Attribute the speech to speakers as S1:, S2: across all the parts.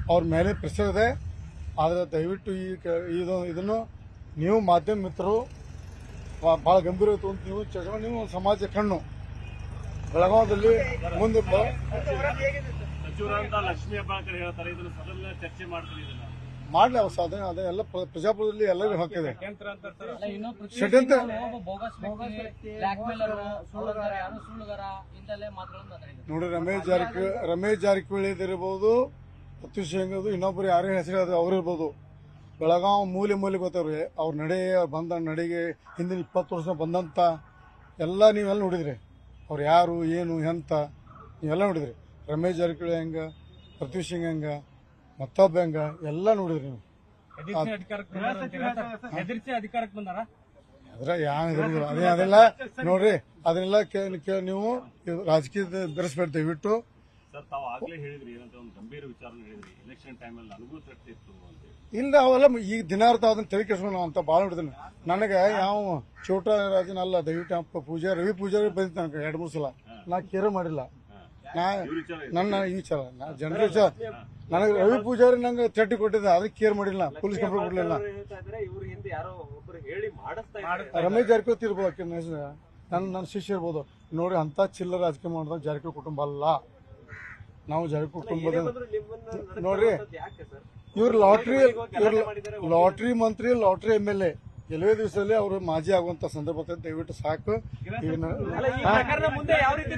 S1: ಅವ್ರ ಮೇಲೆ ಪ್ರೆಷರ್ ಇದೆ ಆದರೆ ದಯವಿಟ್ಟು ಈ ಕ- ಇದು ಇದನ್ನು ನೀವು ಮಾಧ್ಯಮ ಮಿತ್ರರು ಭಾಳ ಗಂಭೀರ ಅಂತ ನೀವು ಚರ್ಚೆ ಮಾಡಿ ನೀವು ಸಮಾಜ ಕಣ್ಣು ಬೆಳಗಾವದಲ್ಲಿ ಮುಂದೆ ಬ-
S2: ಸಚಿವರಂತ ಲಕ್ಷ್ಮೀ ಹೆಬ್ಬಾಳ್ಕರ್ ಹೇಳ್ತಾರೆ ಇದನ್ನ ಸದನ ಚರ್ಚೆ ಮಾಡ್ತೀವಿ ಇದನ್ನ
S1: ಮಾಡ್ಲಿ ಅವ್ರ ಸಾಧನೆ ಅದೇ ಎಲ್ಲ ಪ್ರ- ಪ್ರಜಾಪ್ರಭುತ್ವದಲ್ಲಿ ಎಲ್ಲರಿಗೂ ಹಕ್ಕಿದೆ
S3: ಅಲ್ಲ, ಇನ್ನೂ ಪೃಥ್ವಿ
S1: ಷಡ್ಯಂತ್ರ
S3: ಒಬ್ಬ ಬೋಗಸ್ ವ್ಯಕ್ತಿ, ಬ್ಲ್ಯಾಕ್ಮೇಲರ್, ಸುಳ್ಳುಗಾರ, ಯಾರು ಸುಳ್ಳುಗಾರ ಇಂಥಲ್ಲೇ ಮಾತುಗಳನ್ನು ಮಾತಾಡಿದ್ರು.
S1: ನೋಡಿ ರಮೇಶ್ ಜಾರಕಿಹೊಳಿ ರಮೇಶ್ ಜಾರಕಿಹೊಳಿ ಇದಿರ್ಬೋದು ಪ್ರತ್ಯುಷ್ ಹೆಂಗದು ಇನ್ನೊಬ್ರು ಯಾರೇ ಹೆಸರು ಅವ್ರಿರ್ಬೋದು ಬೆಳಗಾವ್ ಮೂಲೆ ಮೂಲೆ ಗೊತ್ತವ್ರಿ ಅವ್ರ ನಡೆ ಅವ್ರ್ ಬಂದ ನಡೆಗೆ ಹಿಂದಿನ ಇಪ್ಪತ್ತು ವರ್ಷ ಬಂದಂತ ಎಲ್ಲ ನೀವೆಲ್ಲ ನೋಡಿದ್ರಿ ಅವ್ರು ಯಾರು ಏನು ಎಂತ ನೀವೆಲ್ಲ ನೋಡಿದ್ರಿ ರಮೇಶ್ ಜಾರಕಿಹೊಳಿ ಹೆಂಗ ಪ್ರತ್ಯುಷ್ ಸಿಂಗ್ ಹೆಂಗ ಮತ್ತೊಬ್ಬ ಹೆಂಗ ಎಲ್ಲ ನೋಡಿದ್ರಿ ನೀವು
S4: ಎದುರಿಸಿ ಅಧಿಕಾರಕ್ಕೆ ಬಂದಾರ ಅಂತೀರಾ ಸರ್? ಎದುರಿಸಿ ಅಧಿಕಾರಕ್ಕೆ ಬಂದಾರ
S1: ಅದ್ರ ಯಾವ ಇದ್ರದ್ದು ಅದೇ ಅದೆಲ್ಲ ನೋಡ್ರಿ ಅದನ್ನೆಲ್ಲ ಕೇ- ಕೇ- ನೀವು ಇದು ರಾಜಕೀಯದ ಬೆರೆಸ್ಬೇಡಿ ದಯವಿಟ್ಟು
S2: ಸರ್ ತಾವು ಆಗ್ಲೇ ಹೇಳಿದ್ರಿ ಏನಂತ ಒಂದು ಗಂಭೀರ ವಿಚಾರ ಹೇಳಿದ್ರಿ ಇಲೆಕ್ಷನ್ ಟೈಮಲ್ಲಿ ನನಗೂ ಥ್ರೆಟ್ ಇತ್ತು ಅಂತ ಹೇಳಿ
S1: ಇಲ್ಲ ಅವೆಲ್ಲ ಈಗ ದಿನಾರ್ಥ ಅದನ್ನ ತಲೆ ಕೆಡ್ಸ್ಕೊಂಡು ಅಂತ ಭಾಳ ನೋಡಿದ್ದೀನಿ ನನಗೆ ಯಾವ ಚೋಟ ರಾಜನ ಅಲ್ಲ ದಯವಿಟ್ಟು ಅಪ್ಪ ಪೂಜಾ ರವಿ ಪೂಜಾರಿ ಬಂದಿತ್ತು ನನಗೆ ಎರಡು ಮೂರು ಸಲ ನಾ ಕೇರ್ ಮಾಡಿಲ್ಲ ನಾ
S2: ವಿಚಾರ
S1: ನನ್ನ ಈ ವಿಚಾರ ನಾ ಜನರ ವಿಚಾರ ನನಗೆ ರವಿ ಪೂಜಾರಿ ನಂಗೆ ಥರ್ಟಿ ಕೊಟ್ಟಿದ್ದೆ ಅದಕ್ಕೆ ಕೇರ್ ಮಾಡಿಲ್ಲ ಪೊಲೀಸ್ ಕಂಪ್ಲೇಂಟ್ ಕೊಡಲಿಲ್ಲ
S5: ಹೇಳ್ತಾ ಇದ್ರೆ ಇವ್ರ ಹಿಂದೆ ಯಾರೋ ಒಬ್ರು ಹೇಳಿ ಮಾಡಿಸ್ತಾ ಇದ್ದಾರೆ
S1: ರಮೇಶ್ ಜಾರಕಿಹೊಳಿ ಇರ್ಬೋದು ಆಕೆ ಹೆಸರು ನನ್ನ ನನ್ನ ಶಿಷ್ಯ ಇರ್ಬೋದು ನೋಡಿ ಅಂತ ಚಿಲ್ಲರ ರಾಜಕೀಯ ಮಾಡಿದಾಗ ಜಾರಕಿಹೊಳಿ ಕುಟುಂಬ ಅಲ್ಲ ನಾವು ಜಾರಕಿಹೊಳಿ ಕುಟುಂಬದ
S5: ನಿಮ್ಮನ್ನ
S1: ನೋಡ್ರಿ
S5: ಯಾಕೆ ಸರ್
S1: ಇವ್ರು ಲಾಟ್ರಿ ಇವ್ರು ಲಾಟ್ರಿ ಮಂತ್ರಿ ಲಾಟ್ರಿ ಎಮ್ ಎಲ್ ಎ ಕೆಲವೇ ದಿವಸದಲ್ಲಿ ಅವರು ಮಾಜಿ ಆಗುವಂತ ಸಂದರ್ಭ ಬರ್ತದೆ ದಯವಿಟ್ಟು ಸಾಕು ಈಗ ನ-
S5: ಈ ಪ್ರಕರಣ ಮುಂದೆ ಯಾವ ರೀತಿ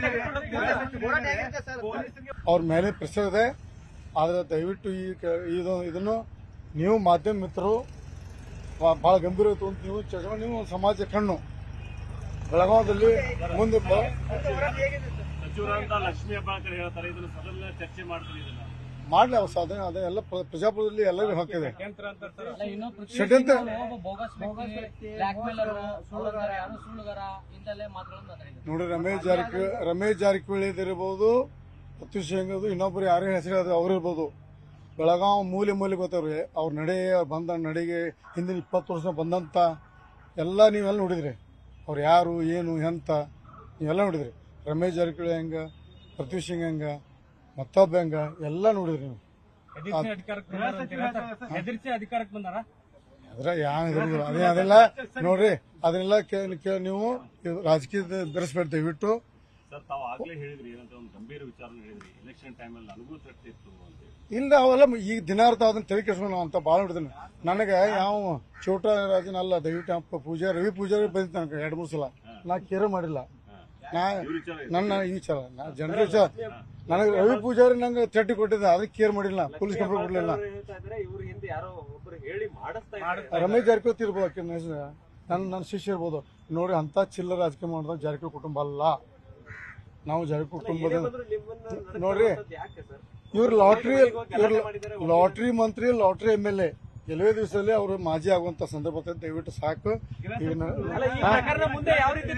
S1: ಅವ್ರ ಮೇಲೆ ಪ್ರೆಷರ್ ಇದೆ ಆದರೆ ದಯವಿಟ್ಟು ಈ ಕ- ಇದು ಇದನ್ನು ನೀವು ಮಾಧ್ಯಮ ಮಿತ್ರರು ಭಾಳ ಗಂಭೀರ ಅಂತ ನೀವು ಚರ್ಚೆ ಮಾಡಿ ನೀವು ಸಮಾಜ ಕಣ್ಣು ಬೆಳಗಾವದಲ್ಲಿ ಮುಂದೆ ಬ-
S2: ಸಚಿವರಂತ ಲಕ್ಷ್ಮೀ ಹೆಬ್ಬಾಳ್ಕರ್ ಹೇಳ್ತಾರೆ ಇದನ್ನ ಸದನ ಚರ್ಚೆ ಮಾಡ್ತೀವಿ ಇದನ್ನ
S1: ಮಾಡ್ಲಿ ಅವ್ರ ಸಾಧನೆ ಅದೇ ಎಲ್ಲ ಪ್ರ- ಪ್ರಜಾಪ್ರಭುತ್ವದಲ್ಲಿ ಎಲ್ಲರಿಗೂ ಹಕ್ಕಿದೆ
S4: ಕೇಂದ್ರ ಅಂತಾರೆ ಸರ್
S3: ಅಲ್ಲ, ಇನ್ನೂ ಪೃಥ್ವಿ
S1: ಷಡ್ಯಂತ್ರ
S3: ಒಬ್ಬ ಬೋಗಸ್ ವ್ಯಕ್ತಿ, ಬ್ಲ್ಯಾಕ್ಮೇಲರ್, ಸುಳ್ಳುಗಾರ, ಯಾರು ಸುಳ್ಳುಗಾರ ಇಂಥಲ್ಲೇ ಮಾತುಗಳನ್ನು ಮಾತಾಡಿದ್ರು.
S1: ನೋಡಿ ರಮೇಶ್ ಜಾರಕಿಹೊಳಿ ರಮೇಶ್ ಜಾರಕಿಹೊಳಿ ಇದಿರ್ಬೋದು ಪ್ರತ್ಯುಷ್ ಹೆಂಗದು ಇನ್ನೊಬ್ರು ಯಾರೇ ಹೆಸರು ಅವ್ರಿರ್ಬೋದು ಬೆಳಗಾವ್ ಮೂಲೆ ಮೂಲೆ ಗೊತ್ತವ್ರಿ ಅವ್ರ ನಡೆ ಅವ್ರ್ ಬಂದ ನಡೆಗೆ ಹಿಂದಿನ ಇಪ್ಪತ್ತು ವರ್ಷ ಬಂದಂತ ಎಲ್ಲ ನೀವೆಲ್ಲ ನೋಡಿದ್ರಿ ಅವ್ರು ಯಾರು ಏನು ಎಂತ ನೀವೆಲ್ಲ ನೋಡಿದ್ರಿ ರಮೇಶ್ ಜಾರಕಿಹೊಳಿ ಹೆಂಗ ಪ್ರತ್ಯುಷ್ ಸಿಂಗ್ ಹೆಂಗ ಮತ್ತೊಬ್ಬ ಹೆಂಗ ಎಲ್ಲ ನೋಡಿದ್ರಿ ನೀವು
S4: ಎದುರಿಸಿ ಅಧಿಕಾರಕ್ಕೆ ಬಂದಾರ ಅಂತೀರಾ ಸರ್? ಎದುರಿಸಿ ಅಧಿಕಾರಕ್ಕೆ ಬಂದಾರ
S1: ಅದ್ರ ಯಾವ ಇದ್ರದ್ದು ಅದೇ ಅದೆಲ್ಲ ನೋಡ್ರಿ ಅದನ್ನೆಲ್ಲ ಕೇ- ಕೇ- ನೀವು ಇದು ರಾಜಕೀಯದ ಬೆರೆಸ್ಬೇಡಿ ದಯವಿಟ್ಟು
S2: ಸರ್ ತಾವು ಆಗ್ಲೇ ಹೇಳಿದ್ರಿ ಏನಂತ ಒಂದು ಗಂಭೀರ ವಿಚಾರ ಹೇಳಿದ್ರಿ ಇಲೆಕ್ಷನ್ ಟೈಮಲ್ಲಿ ನನಗೂ ಥ್ರೆಟ್ ಇತ್ತು ಅಂತ ಹೇಳಿ
S1: ಇಲ್ಲ ಅವೆಲ್ಲ ಈಗ ದಿನಾರ್ಥ ಅದನ್ನ ತಲೆ ಕೆಡ್ಸ್ಕೊಂಡು ಅಂತ ಭಾಳ ನೋಡಿದ್ದೀನಿ ನನಗೆ ಯಾವ ಚೋಟ ರಾಜನ ಅಲ್ಲ ದಯವಿಟ್ಟು ಅಪ್ಪ ಪೂಜಾ ರವಿ ಪೂಜಾರಿ ಬಂದಿತ್ತು ನನಗೆ ಎರಡು ಮೂರು ಸಲ ನಾ ಕೇರ್ ಮಾಡಿಲ್ಲ ನಾ
S2: ವಿಚಾರ
S1: ನನ್ನ ಈ ವಿಚಾರ ನಾ ಜನರ ವಿಚಾರ ನನಗೆ ರವಿ ಪೂಜಾರಿ ನಂಗೆ ಥರ್ಟಿ ಕೊಟ್ಟಿದ್ದೆ ಅದಕ್ಕೆ ಕೇರ್ ಮಾಡಿಲ್ಲ ಪೊಲೀಸ್ ಕಂಪ್ಲೇಂಟ್ ಕೊಡಲಿಲ್ಲ
S5: ಹೇಳ್ತಾ ಇದ್ರೆ ಇವ್ರ ಹಿಂದೆ ಯಾರೋ ಒಬ್ರು ಹೇಳಿ ಮಾಡಿಸ್ತಾ ಇದ್ದಾರೆ
S1: ರಮೇಶ್ ಜಾರಕಿಹೊಳಿ ಇರ್ಬೋದು ಆಕೆ ಹೆಸರು ನನ್ನ ನನ್ನ ಶಿಷ್ಯ ಇರ್ಬೋದು ನೋಡಿ ಅಂತ ಚಿಲ್ಲರ ರಾಜಕೀಯ ಮಾಡಿದಾಗ ಜಾರಕಿಹೊಳಿ ಕುಟುಂಬ ಅಲ್ಲ ನಾವು ಜಾರಕಿಹೊಳಿ ಕುಟುಂಬದ
S5: ನಿಮ್ಮನ್ನ
S1: ನೋಡ್ರಿ
S5: ಯಾಕೆ ಸರ್
S1: ಇವ್ರು ಲಾಟ್ರಿ ಇವ್ರು ಲಾಟ್ರಿ ಮಂತ್ರಿ ಲಾಟ್ರಿ ಎಮ್ ಎಲ್ ಎ ಕೆಲವೇ ದಿವಸದಲ್ಲಿ ಅವರು ಮಾಜಿ ಆಗುವಂತ ಸಂದರ್ಭ ಬರ್ತದೆ ದಯವಿಟ್ಟು ಸಾಕು ಈಗ ನ-
S5: ಈ ಪ್ರಕರಣ ಮುಂದೆ ಯಾವ ರೀತಿ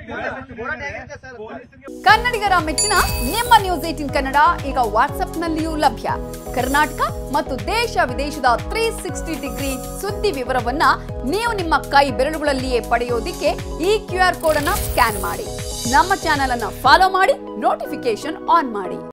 S6: ಕನ್ನಡಿಗರ ಮೆಚ್ಚಿನ ನಿಮ್ಮ ನ್ಯೂಸ್ ಏಟಿನ್ ಕನ್ನಡ ಈಗ ವಾಟ್ಸ್ಆಪ್ನಲ್ಲಿಯೂ ಲಭ್ಯ ಕರ್ನಾಟಕ ಮತ್ತು ದೇಶ ವಿದೇಶದ ತ್ರೀ ಸಿಕ್ಸ್ಟಿ ಡಿಗ್ರಿ ಸುದ್ದಿ ವಿವರವನ್ನ ನೀವು ನಿಮ್ಮ ಕೈ ಬೆರಳುಗಳಲ್ಲಿಯೇ ಪಡೆಯೋದಿಕ್ಕೆ ಈ ಕ್ಯೂ ಆರ್ ಕೋಡ್ ಅನ್ನ ಸ್ಕ್ಯಾನ್ ಮಾಡಿ ನಮ್ಮ ಚಾನೆಲ್ ಅನ್ನ ಫಾಲೋ ಮಾಡಿ ನೋಟಿಫಿಕೇಶನ್ ಆನ್ ಮಾಡಿ